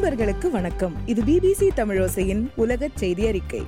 அன்பர்களுக்கு வணக்கம் இது பிபிசி தமிழோசையின் உலக செய்தி அறிக்கை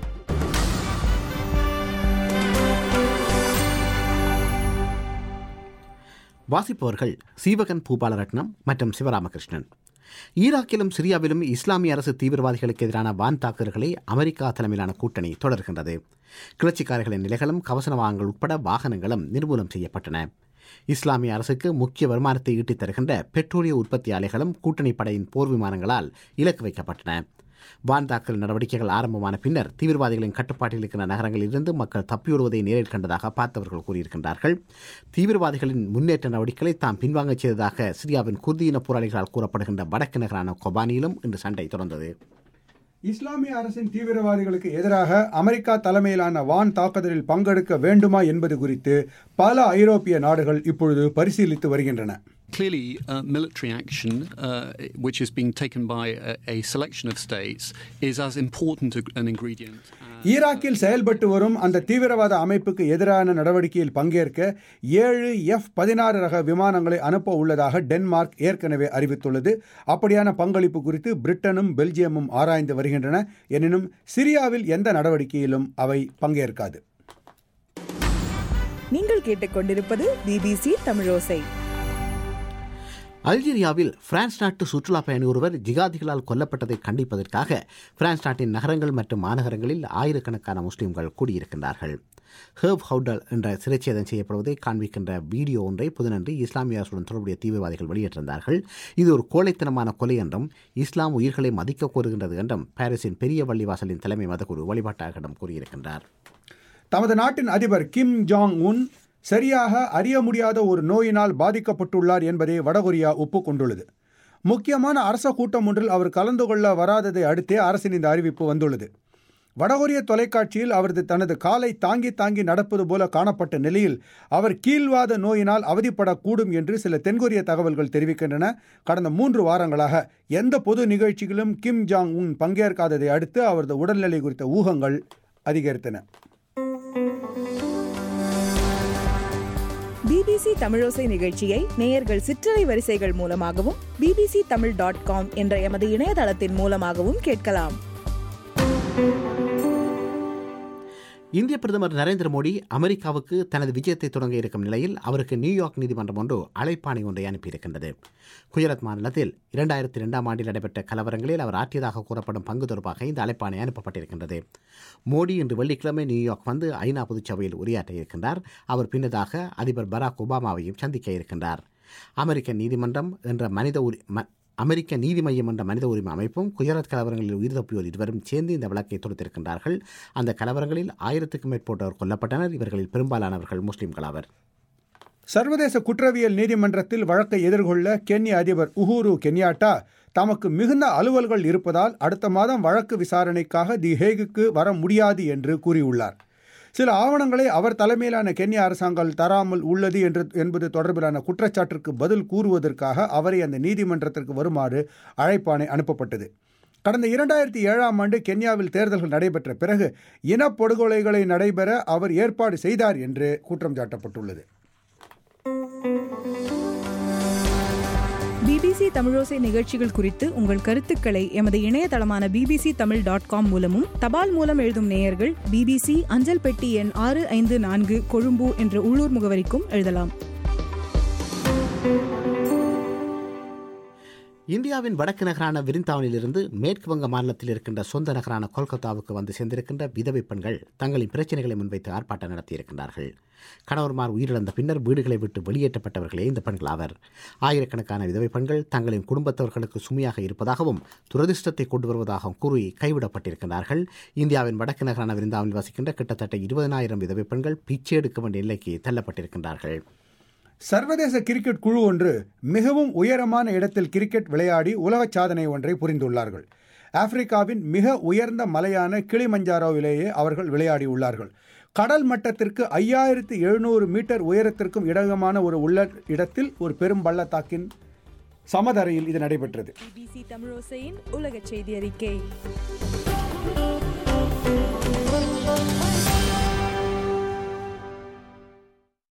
வாசிப்பவர்கள் சீவகன் பூபாலரட்னம் மற்றும் சிவராமகிருஷ்ணன் ஈராக்கிலும் சிரியாவிலும் இஸ்லாமிய அரசு தீவிரவாதிகளுக்கு எதிரான வான் தாக்குதல்களை அமெரிக்கா தலைமையிலான கூட்டணி தொடர்கின்றது கிளர்ச்சிக்காரர்களின் நிலைகளும் கவசனவாகங்கள் உட்பட வாகனங்களும் நிர்மூலம் செய்யப்பட்டன இஸ்லாமிய அரசுக்கு முக்கிய வருமானத்தை ஈட்டித் தருகின்ற பெட்ரோலிய உற்பத்தி ஆலைகளும் கூட்டணி படையின் போர் விமானங்களால் இலக்கு வைக்கப்பட்டன வான் தாக்குதல் நடவடிக்கைகள் ஆரம்பமான பின்னர் தீவிரவாதிகளின் கட்டுப்பாட்டில் இருக்கிற நகரங்களில் இருந்து மக்கள் தப்பியோடுவதை நேரில் கண்டதாக பார்த்தவர்கள் கூறியிருக்கின்றார்கள் தீவிரவாதிகளின் முன்னேற்ற நடவடிக்கைகளை தாம் பின்வாங்கச் செய்ததாக சிரியாவின் குர்தியின போராளிகளால் கூறப்படுகின்ற வடக்கு நகரான கொபானியிலும் இன்று சண்டை தொடர்ந்தது இஸ்லாமிய அரசின் தீவிரவாதிகளுக்கு எதிராக அமெரிக்கா தலைமையிலான வான் தாக்குதலில் பங்கெடுக்க வேண்டுமா என்பது குறித்து பல ஐரோப்பிய நாடுகள் இப்பொழுது பரிசீலித்து வருகின்றன Clearly, uh, military action, uh, which is being taken by a, a selection of states, is as important a- an ingredient. as- ஈராக்கில் செயல்பட்டு வரும் அந்த தீவிரவாத அமைப்புக்கு எதிரான நடவடிக்கையில் பங்கேற்க ஏழு எஃப் பதினாறு ரக விமானங்களை அனுப்ப உள்ளதாக டென்மார்க் ஏற்கனவே அறிவித்துள்ளது அப்படியான பங்களிப்பு குறித்து பிரிட்டனும் பெல்ஜியமும் ஆராய்ந்து வருகின்றன எனினும் சிரியாவில் எந்த நடவடிக்கையிலும் அவை பங்கேற்காது நீங்கள் கேட்டுக்கொண்டிருப்பது பிபிசி தமிழோசை அல்ஜீரியாவில் பிரான்ஸ் நாட்டு சுற்றுலா பயணி ஒருவர் ஜிகாதிகளால் கொல்லப்பட்டதை கண்டிப்பதற்காக பிரான்ஸ் நாட்டின் நகரங்கள் மற்றும் மாநகரங்களில் ஆயிரக்கணக்கான முஸ்லிம்கள் கூடியிருக்கின்றார்கள் ஹேப் ஹவுடல் என்ற சிறைச்சேதம் செய்யப்படுவதை காண்பிக்கின்ற வீடியோ ஒன்றை புதனன்று இஸ்லாமிய அரசுடன் தொடர்புடைய தீவிரவாதிகள் வெளியிட்டிருந்தார்கள் இது ஒரு கோழைத்தனமான கொலை என்றும் இஸ்லாம் உயிர்களை மதிக்க கோருகின்றது என்றும் பாரிஸின் பெரிய வள்ளிவாசலின் தலைமை மதகுரு வழிபாட்டாளர்களிடம் கூறியிருக்கின்றார் தமது நாட்டின் அதிபர் கிம் ஜாங் உன் சரியாக அறிய முடியாத ஒரு நோயினால் பாதிக்கப்பட்டுள்ளார் என்பதை வடகொரியா ஒப்புக்கொண்டுள்ளது முக்கியமான அரச கூட்டம் ஒன்றில் அவர் கலந்து கொள்ள வராததை அடுத்தே அரசின் இந்த அறிவிப்பு வந்துள்ளது வடகொரிய தொலைக்காட்சியில் அவரது தனது காலை தாங்கி தாங்கி நடப்பது போல காணப்பட்ட நிலையில் அவர் கீழ்வாத நோயினால் அவதிப்படக்கூடும் என்று சில தென்கொரிய தகவல்கள் தெரிவிக்கின்றன கடந்த மூன்று வாரங்களாக எந்த பொது நிகழ்ச்சிகளிலும் கிம் ஜாங் உன் பங்கேற்காததை அடுத்து அவரது உடல்நிலை குறித்த ஊகங்கள் அதிகரித்தன பிபிசி தமிழோசை நிகழ்ச்சியை நேயர்கள் சிற்றலை வரிசைகள் மூலமாகவும் பிபிசி தமிழ் டாட் காம் என்ற எமது இணையதளத்தின் மூலமாகவும் கேட்கலாம் இந்திய பிரதமர் நரேந்திர மோடி அமெரிக்காவுக்கு தனது விஜயத்தை தொடங்க இருக்கும் நிலையில் அவருக்கு நியூயார்க் நீதிமன்றம் ஒன்று அழைப்பாணை ஒன்றை அனுப்பியிருக்கின்றது குஜராத் மாநிலத்தில் இரண்டாயிரத்தி இரண்டாம் ஆண்டில் நடைபெற்ற கலவரங்களில் அவர் ஆற்றியதாக கூறப்படும் பங்கு தொடர்பாக இந்த அழைப்பாணை அனுப்பப்பட்டிருக்கின்றது மோடி இன்று வெள்ளிக்கிழமை நியூயார்க் வந்து ஐநா பொதுச்சபையில் உரையாற்ற இருக்கின்றார் அவர் பின்னதாக அதிபர் பராக் ஒபாமாவையும் சந்திக்க இருக்கின்றார் அமெரிக்க நீதிமன்றம் என்ற மனித உரி ம- அமெரிக்க நீதி மையம் என்ற மனித உரிமை அமைப்பும் குஜராத் கலவரங்களில் உயிர் தப்பியோர் இருவரும் சேர்ந்து இந்த வழக்கை தொடுத்திருக்கின்றார்கள் அந்த கலவரங்களில் ஆயிரத்துக்கும் மேற்பட்டோர் கொல்லப்பட்டனர் இவர்களில் பெரும்பாலானவர்கள் முஸ்லிம்கள் ஆவர் சர்வதேச குற்றவியல் நீதிமன்றத்தில் வழக்கை எதிர்கொள்ள கென்ய அதிபர் உஹூரு கென்யாட்டா தமக்கு மிகுந்த அலுவல்கள் இருப்பதால் அடுத்த மாதம் வழக்கு விசாரணைக்காக தி ஹேகுக்கு வர முடியாது என்று கூறியுள்ளார் சில ஆவணங்களை அவர் தலைமையிலான கென்யா அரசாங்கம் தராமல் உள்ளது என்று என்பது தொடர்பிலான குற்றச்சாட்டிற்கு பதில் கூறுவதற்காக அவரை அந்த நீதிமன்றத்திற்கு வருமாறு அழைப்பாணை அனுப்பப்பட்டது கடந்த இரண்டாயிரத்தி ஏழாம் ஆண்டு கென்யாவில் தேர்தல்கள் நடைபெற்ற பிறகு இனப்படுகொலைகளை நடைபெற அவர் ஏற்பாடு செய்தார் என்று குற்றம் சாட்டப்பட்டுள்ளது பிபிசி தமிழோசை நிகழ்ச்சிகள் குறித்து உங்கள் கருத்துக்களை எமது இணையதளமான பிபிசி தமிழ் டாட் காம் மூலமும் தபால் மூலம் எழுதும் நேயர்கள் பிபிசி அஞ்சல் பெட்டி எண் ஆறு ஐந்து நான்கு கொழும்பு என்ற உள்ளூர் முகவரிக்கும் எழுதலாம் இந்தியாவின் வடக்கு நகரான விருந்தாவனிலிருந்து மேற்கு வங்க மாநிலத்தில் இருக்கின்ற சொந்த நகரான கொல்கத்தாவுக்கு வந்து சேர்ந்திருக்கின்ற விதவை பெண்கள் தங்களின் பிரச்சனைகளை முன்வைத்து ஆர்ப்பாட்டம் நடத்தியிருக்கின்றார்கள் கணவர்மார் உயிரிழந்த பின்னர் வீடுகளை விட்டு வெளியேற்றப்பட்டவர்களே இந்த பெண்கள் ஆவர் ஆயிரக்கணக்கான விதவை பெண்கள் தங்களின் குடும்பத்தவர்களுக்கு சுமையாக இருப்பதாகவும் துரதிர்ஷ்டத்தை கொண்டு வருவதாகவும் கூறி கைவிடப்பட்டிருக்கிறார்கள் இந்தியாவின் வடக்கு நகரான விருந்தாவனில் வசிக்கின்ற கிட்டத்தட்ட இருபதனாயிரம் விதவை பெண்கள் பிச்சை எடுக்க வேண்டிய நிலைக்கு தள்ளப்பட்டிருக்கின்றார்கள் சர்வதேச கிரிக்கெட் குழு ஒன்று மிகவும் உயரமான இடத்தில் கிரிக்கெட் விளையாடி உலக சாதனை ஒன்றை புரிந்துள்ளார்கள் ஆப்பிரிக்காவின் மிக உயர்ந்த மலையான கிளிமஞ்சாரோவிலேயே அவர்கள் விளையாடியுள்ளார்கள் கடல் மட்டத்திற்கு ஐயாயிரத்து எழுநூறு மீட்டர் உயரத்திற்கும் இடகமான ஒரு உள்ள இடத்தில் ஒரு பெரும் பள்ளத்தாக்கின் சமதரையில் இது நடைபெற்றது பிபிசி தமிழோசையின் உலக செய்தி அறிக்கை